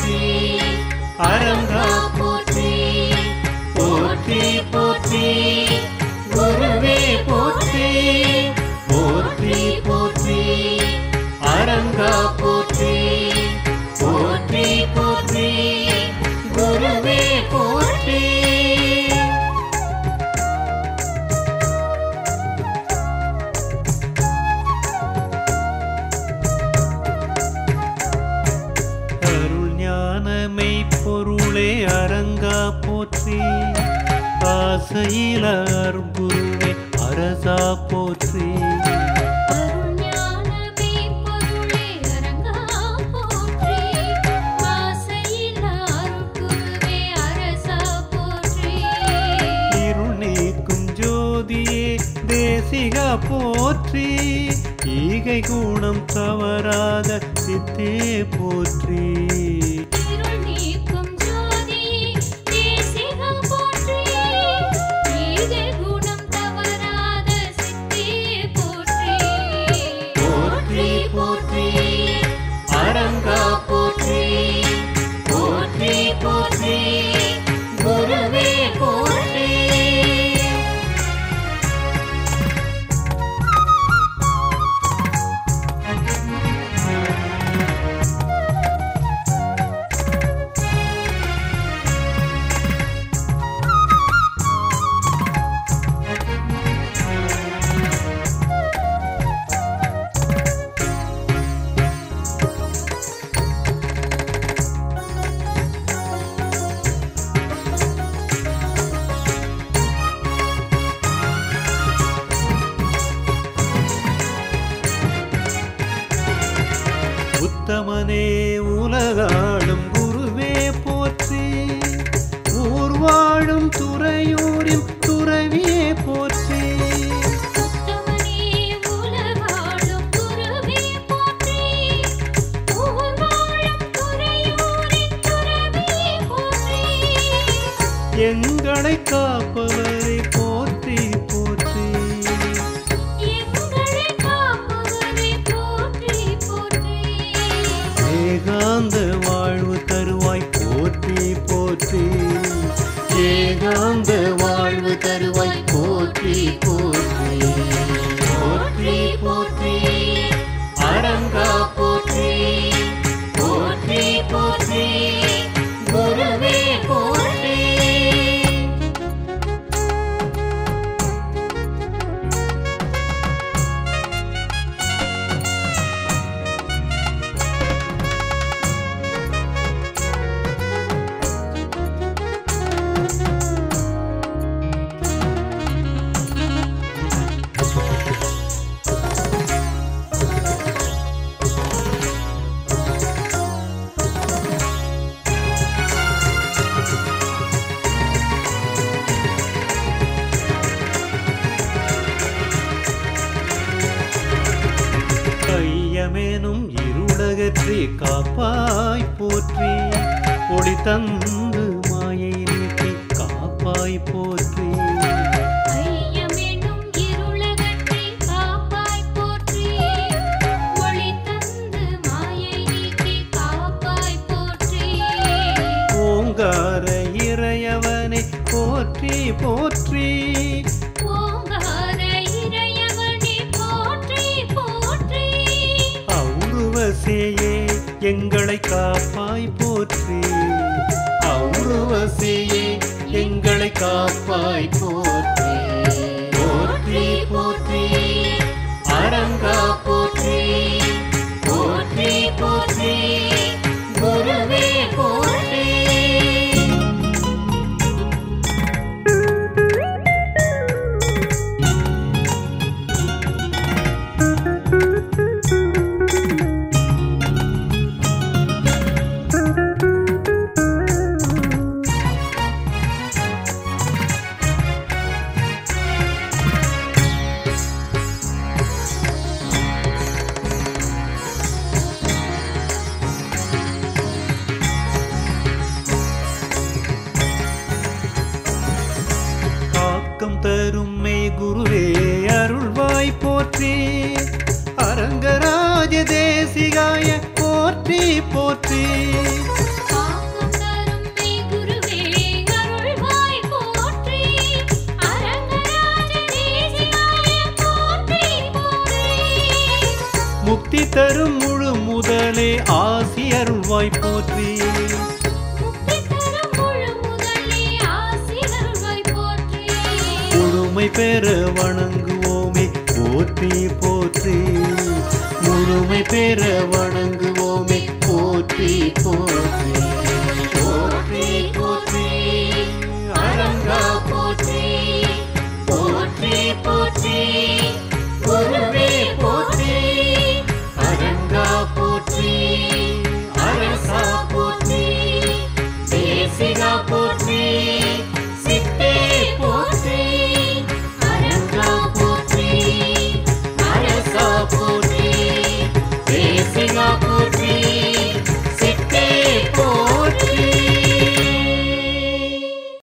போற்றி அரங்கா போற்றி போற்றி போற்றி குருவே போற்றி போற்றி போற்றி அரங்கா போற்றி போற்றி போற்றி குருவே போற்றி அருள் ஞானமை பொருளே அரங்கா போற்றி ஆசையில அருகுருவே அரசா போற்றி அருஞானமே பொருளே அரங்கா போற்றி ஆசையில் அருட்குருவே அரசா போற்றி இருள் நீக்கும் ஜோதியே தேசிகா போற்றி ஈகை குணம் தவறாத சித்தே போற்றி இருள் நீக்கும் ஜோதி தேசிக போற்றி ஈகை குணம் தவறாத சித்தே போற்றி போற்றி போற்றி அரங்கா போற்றி போற்றி போற்றி குருவே போற்றி உத்தமனே உலகாளும் குருவே போற்றி ஊர் வாழும் துறையூரின் துறவியே போற்றி உத்தமனே உலகாளும் குருவே போற்றி ஊர் வாழும் துறையூரின் துறவியே போற்றி எங்களை காப்பவரை போற்றி போற்றி எங்களை காப்பவரே போற்றி போற்றி ஏகாந்த வாழ்வு தருவாய் போற்றி போற்றி ஏகாந்த வாழ்வு தருவாய் போற்றி போற்றி போற்றி போற்றி அரங்கா போற்றி போற்றி போற்றி குருவே போற்றி கையமேனும் இருளகற்றி காப்பாய் போற்றி ஒளி தந்து மாயை நீக்கி காப்பாய் போற்றி ஐயமெனும் இருளகற்றி காப்பாய் போற்றி ஒளி தந்து மாயை நீக்கி காப்பாய் போற்றி ஓங்கார இறையவனை போற்றி போற்றி ஓங்கார இறையவனே போற்றி போற்றி ஔருவசேயே எங்களை காப்பாய் போற்றி ஔருவசேயே எங்களை காப்பாய் போற்றி போற்றி போற்றி அரங்கா போற்றி போற்றி போற்றி குருவே போற்றி ஆசி அருள்வாய் போற்றி முக்தி தரும் முழு முதலே ஆசிரர்வாய் போற்றி முழுமை பெற வணங்குவோமே போற்றி போற்றி முழுமை பெற வணங்குவோமே போற்றி போற்றி